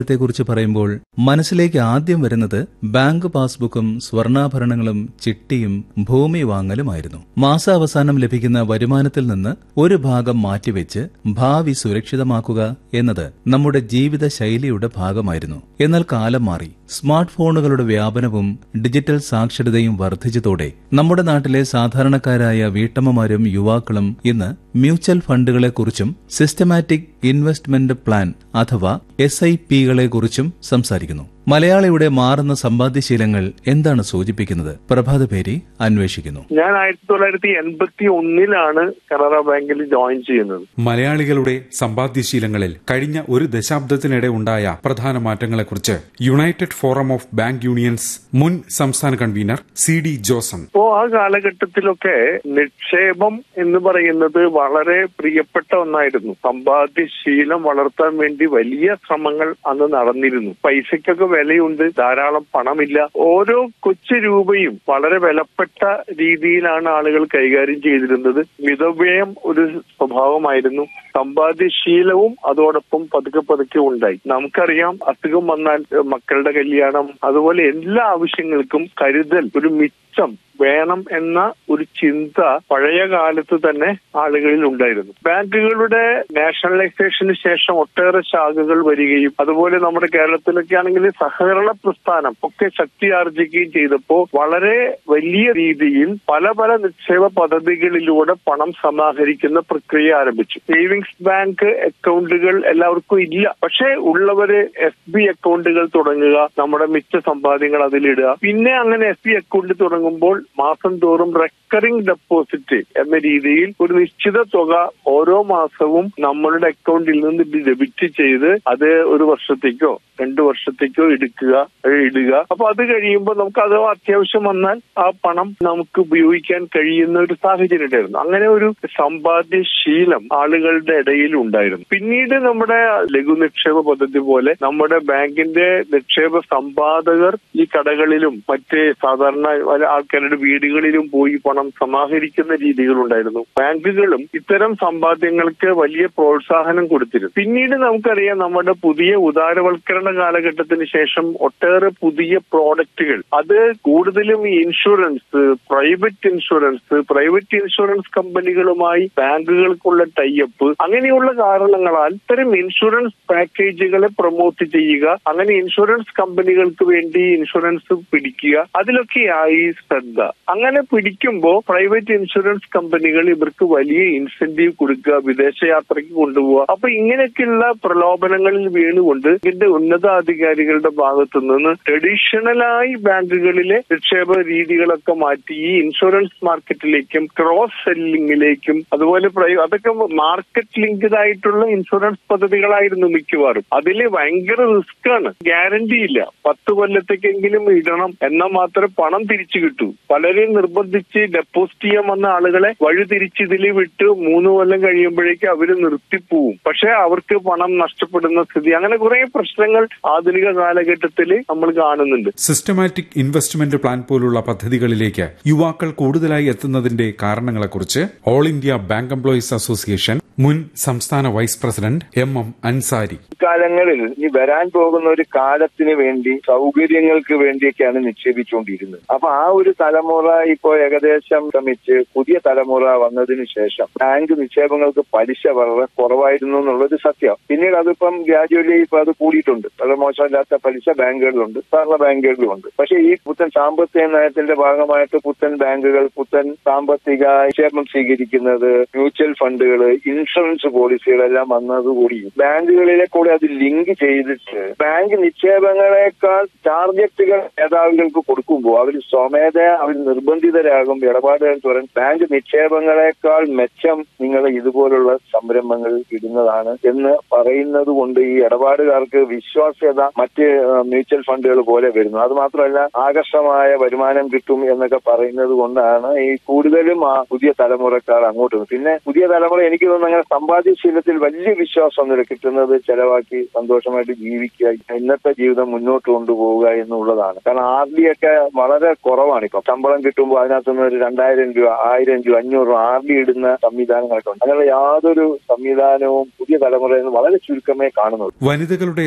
ത്തെക്കുറിച്ച് പറയുമ്പോൾ മനസ്സിലേക്ക് ആദ്യം വരുന്നത് ബാങ്ക് പാസ്ബുക്കും സ്വർണ്ണാഭരണങ്ങളും ചിട്ടിയും ഭൂമി വാങ്ങലുമായിരുന്നു മാസാവസാനം ലഭിക്കുന്ന വരുമാനത്തിൽ നിന്ന് ഒരു ഭാഗം മാറ്റിവെച്ച് ഭാവി സുരക്ഷിതമാക്കുക എന്നത് നമ്മുടെ ജീവിത ശൈലിയുടെ ഭാഗമായിരുന്നു എന്നാൽ കാലം മാറി സ്മാർട്ട് ഫോണുകളുടെ വ്യാപനവും ഡിജിറ്റൽ സാക്ഷരതയും വർദ്ധിച്ചതോടെ നമ്മുടെ നാട്ടിലെ സാധാരണക്കാരായ വീട്ടമ്മമാരും യുവാക്കളും ഇന്ന് മ്യൂച്വൽ ഫണ്ടുകളെക്കുറിച്ചും സിസ്റ്റമാറ്റിക് ഇൻവെസ്റ്റ്മെന്റ് പ്ലാൻ അഥവാ എസ് ഐ പികളെക്കുറിച്ചും സംസാരിക്കുന്നു മലയാളിയുടെ മാറുന്ന സമ്പാദ്യശീലങ്ങൾ എന്താണ് സൂചിപ്പിക്കുന്നത് പ്രഭാതപേരി അന്വേഷിക്കുന്നു ഞാൻ ആയിരത്തി തൊള്ളായിരത്തി എൺപത്തി ഒന്നിലാണ് കനറ ബാങ്കിൽ ജോയിൻ ചെയ്യുന്നത് മലയാളികളുടെ സമ്പാദ്യശീലങ്ങളിൽ കഴിഞ്ഞ ഒരു ദശാബ്ദത്തിനിടെ ഉണ്ടായ പ്രധാന മാറ്റങ്ങളെക്കുറിച്ച് united forum of bank unions മുൻ സംസ്ഥാന കൺവീനർ സി ഡി ജോസൺ അപ്പോ ആ കാലഘട്ടത്തിലൊക്കെ നിക്ഷേപം എന്ന് പറയുന്നത് വളരെ പ്രിയപ്പെട്ട ഒന്നായിരുന്നു സമ്പാദ്യശീലം വളർത്താൻ വേണ്ടി വലിയ ശ്രമങ്ങൾ അന്ന് നടന്നിരുന്നു പൈസയ്ക്കൊക്കെ വിലയുണ്ട് ധാരാളം പണമില്ല ഓരോ കൊച്ചു രൂപയും വളരെ വിലപ്പെട്ട രീതിയിലാണ് ആളുകൾ കൈകാര്യം ചെയ്തിരുന്നത് മിതവ്യയം ഒരു സ്വഭാവമായിരുന്നു സമ്പാദ്യശീലവും അതോടൊപ്പം പതുക്കെ പതുക്കെ ഉണ്ടായി നമുക്കറിയാം അസുഖം വന്നാൽ ഏഹ്, മക്കളുടെ കല്യാണം അതുപോലെ എല്ലാ ആവശ്യങ്ങൾക്കും കരുതൽ ഒരു മിച്ചം വേണം എന്ന ഒരു ചിന്ത പഴയ കാലത്ത് തന്നെ ആളുകളിൽ ഉണ്ടായിരുന്നു ബാങ്കുകളുടെ നാഷണലൈസേഷന് ശേഷം ഒട്ടേറെ ശാഖകൾ വരികയും അതുപോലെ നമ്മുടെ കേരളത്തിലൊക്കെ ആണെങ്കിൽ സഹകരണ പ്രസ്ഥാനം ഒക്കെ ശക്തി ആർജിക്കുകയും ചെയ്തപ്പോൾ വളരെ വലിയ രീതിയിൽ പല പല നിക്ഷേപ പദ്ധതികളിലൂടെ പണം സമാഹരിക്കുന്ന പ്രക്രിയ ആരംഭിച്ചു സേവിങ്സ് ബാങ്ക് അക്കൗണ്ടുകൾ എല്ലാവർക്കും ഇല്ല പക്ഷേ ഉള്ളവര് എഫ് ബി അക്കൗണ്ടുകൾ തുടങ്ങുക നമ്മുടെ മിച്ച സമ്പാദ്യങ്ങൾ അതിലിടുക പിന്നെ അങ്ങനെ എഫ് ബി അക്കൗണ്ട് തുടങ്ങുമ്പോൾ മാസം തോറും റെക്കറിംഗ് ഡെപ്പോസിറ്റ് എന്ന രീതിയിൽ ഒരു നിശ്ചിത തുക ഓരോ മാസവും നമ്മളുടെ അക്കൗണ്ടിൽ നിന്ന് ഡെബിറ്റ് ചെയ്ത് അത് ഒരു വർഷത്തേക്കോ രണ്ടു വർഷത്തേക്കോ എടുക്കുക ഏഹ് ഇടുക അപ്പൊ അത് കഴിയുമ്പോൾ നമുക്ക് അഥവാ അത്യാവശ്യം വന്നാൽ ആ പണം നമുക്ക് ഉപയോഗിക്കാൻ കഴിയുന്ന ഒരു സാഹചര്യം ഉണ്ടായിരുന്നു അങ്ങനെ ഒരു സമ്പാദ്യശീലം ആളുകളുടെ ഇടയിൽ ഉണ്ടായിരുന്നു പിന്നീട് നമ്മുടെ ലഘു നിക്ഷേപ പദ്ധതി പോലെ നമ്മുടെ ബാങ്കിന്റെ നിക്ഷേപ സമ്പാദകർ ഈ കടകളിലും മറ്റ് സാധാരണ പല ആൾക്കാരുടെ വീടുകളിലും പോയി പണം സമാഹരിക്കുന്ന രീതികളുണ്ടായിരുന്നു ബാങ്കുകളും ഇത്തരം സമ്പാദ്യങ്ങൾക്ക് വലിയ പ്രോത്സാഹനം കൊടുത്തിരുന്നു പിന്നീട് നമുക്കറിയാം നമ്മുടെ പുതിയ ഉദാരവൽക്കരണ കാലഘട്ടത്തിന് ശേഷം ഒട്ടേറെ പുതിയ പ്രോഡക്റ്റുകൾ അത് കൂടുതലും ഈ insurance private insurance private insurance കമ്പനികളുമായി ബാങ്കുകൾക്കുള്ള ടൈപ്പ് അങ്ങനെയുള്ള കാരണങ്ങളാൽ ഇത്തരം ഇൻഷുറൻസ് പാക്കേജുകളെ പ്രൊമോട്ട് ചെയ്യുക അങ്ങനെ ഇൻഷുറൻസ് കമ്പനികൾക്ക് വേണ്ടി ഇൻഷുറൻസ് പിടിക്കുക അതിലൊക്കെയായി ശ്രദ്ധ അങ്ങനെ പിടിക്കുമ്പോൾ പ്രൈവറ്റ് ഇൻഷുറൻസ് കമ്പനികൾ ഇവർക്ക് വലിയ ഇൻസെന്റീവ് കൊടുക്കുക വിദേശയാത്രയ്ക്ക് കൊണ്ടുപോവുക അപ്പൊ ഇങ്ങനെയൊക്കെയുള്ള പ്രലോഭനങ്ങളിൽ വീണുകൊണ്ട് ഇതിന്റെ ഉന്നതാധികാരികളുടെ ഭാഗത്തു നിന്ന് ട്രഡീഷണലായി ബാങ്കുകളിലെ നിക്ഷേപ രീതികളൊക്കെ മാറ്റി ഈ ഇൻഷുറൻസ് മാർക്കറ്റിലേക്കും ക്രോസ് സെല്ലിംഗിലേക്കും അതുപോലെ പ്രൈ- അതൊക്കെ മാർക്കറ്റ് ലിങ്ക്ഡ് ആയിട്ടുള്ള ഇൻഷുറൻസ് പദ്ധതികളായിരുന്നു മിക്കവാറും അതിൽ ഭയങ്കര റിസ്ക് ആണ് ഗ്യാരണ്ടി ഇല്ല പത്ത് കൊല്ലത്തേക്കെങ്കിലും ഇടണം എന്നാൽ മാത്രമേ പണം തിരിച്ചു കിട്ടൂ പലരെയും നിർബന്ധിച്ച് ഡെപ്പോസിറ്റ് ചെയ്യാൻ വന്ന ആളുകളെ വഴി തിരിച്ച് ഇതിൽ വിട്ട് മൂന്ന് കൊല്ലം കഴിയുമ്പോഴേക്ക് അവര് നിർത്തിപ്പോവും പക്ഷെ അവർക്ക് പണം നഷ്ടപ്പെടുന്ന സ്ഥിതി അങ്ങനെ കുറെ പ്രശ്നങ്ങൾ ആധുനിക കാലഘട്ടത്തിൽ നമ്മൾ കാണുന്നുണ്ട് സിസ്റ്റമാറ്റിക് ഇൻവെസ്റ്റ്മെന്റ് പ്ലാൻ പോലുള്ള പദ്ധതികളിലേക്ക് യുവാക്കൾ കൂടുതലായി എത്തുന്നതിന്റെ കാരണങ്ങളെക്കുറിച്ച് all India bank employees association മുൻ സംസ്ഥാന vice president M M Ansari കാലങ്ങളിൽ ഇനി വരാൻ പോകുന്ന ഒരു കാലത്തിന് വേണ്ടി സൗകര്യങ്ങൾക്ക് വേണ്ടിയൊക്കെയാണ് നിക്ഷേപിച്ചുകൊണ്ടിരുന്നത് അപ്പൊ ആ ഒരു തലമുറ ഇപ്പോൾ ഏകദേശം ശ്രമിച്ച് പുതിയ തലമുറ വന്നതിന് ശേഷം ബാങ്ക് നിക്ഷേപങ്ങൾക്ക് പലിശ വളരെ കുറവായിരുന്നു എന്നുള്ളത് സത്യം പിന്നീട് അതിപ്പം ഗ്രാജുവലി ഇപ്പൊ അത് കൂടിയിട്ടുണ്ട് വളരെ മോശമില്ലാത്ത പലിശ ബാങ്കുകളിലുണ്ട് സാധാരണ ബാങ്കുകളിലുണ്ട് പക്ഷേ ഈ പുത്തൻ സാമ്പത്തിക നയത്തിന്റെ ഭാഗമായിട്ട് പുത്തൻ ബാങ്കുകൾ പുത്തൻ സാമ്പത്തിക നിക്ഷേപം സ്വീകരിക്കുന്നത് മ്യൂച്വൽ ഫണ്ടുകൾ ഇൻഷുറൻസ് പോളിസികളെല്ലാം വന്നതുകൂടി ബാങ്കുകളിലെ കൂടെ അത് ലിങ്ക് ചെയ്തിട്ട് ബാങ്ക് നിക്ഷേപങ്ങളെക്കാൾ ടാർഗറ്റുകൾ മേധാവികൾക്ക് കൊടുക്കുമ്പോൾ അവർ സ്വമേധ അവർ നിർബന്ധിതരാകും ഇടപാടുകൾ തുറൻ ബാങ്ക് നിക്ഷേപങ്ങളെക്കാൾ മെച്ചം നിങ്ങൾ ഇതുപോലുള്ള സംരംഭങ്ങൾ ഇടുന്നതാണ് എന്ന് പറയുന്നത് കൊണ്ട് ഈ ഇടപാടുകാർക്ക് വിശ്വാസ്യത മറ്റ് ഏഹ്, മ്യൂച്വൽ ഫണ്ടുകൾ പോലെ വരുന്നു അത് മാത്രമല്ല ആകർഷമായ വരുമാനം കിട്ടും എന്നൊക്കെ പറയുന്നത് കൊണ്ടാണ് ഈ കൂടുതലും ആ പുതിയ തലമുറക്കാർ അങ്ങോട്ട് വരുന്നത്. പിന്നെ പുതിയ തലമുറ എനിക്ക് തോന്നുന്നു അങ്ങനെ സമ്പാദ്യശീലത്തിൽ വലിയ വിശ്വാസമൊന്നുമില്ല കിട്ടുന്നത് ചെലവാക്കി സന്തോഷമായിട്ട് ജീവിക്കുക ഇന്നത്തെ ജീവിതം മുന്നോട്ട് കൊണ്ടുപോവുക എന്നുള്ളതാണ് കാരണം ആർ ഡി ഒക്കെ വളരെ കുറവാണ് ഇപ്പം ശമ്പളം കിട്ടുമ്പോൾ അതിനകത്തുനിന്ന് ഒരു രണ്ടായിരം രൂപ ആയിരം രൂപ അഞ്ഞൂറ് രൂപ ആർ ഡി ഇടുന്ന സംവിധാനങ്ങളൊക്കെ ഉണ്ട് അങ്ങനെയുള്ള യാതൊരു സംവിധാനവും പുതിയ തലമുറയിൽ നിന്ന് വളരെ ചുരുക്കമേ കാണുന്നുള്ളൂ വനിതകളുടെ സമ്പാദ്യ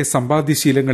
സമ്പാദ്യശീലങ്ങൾ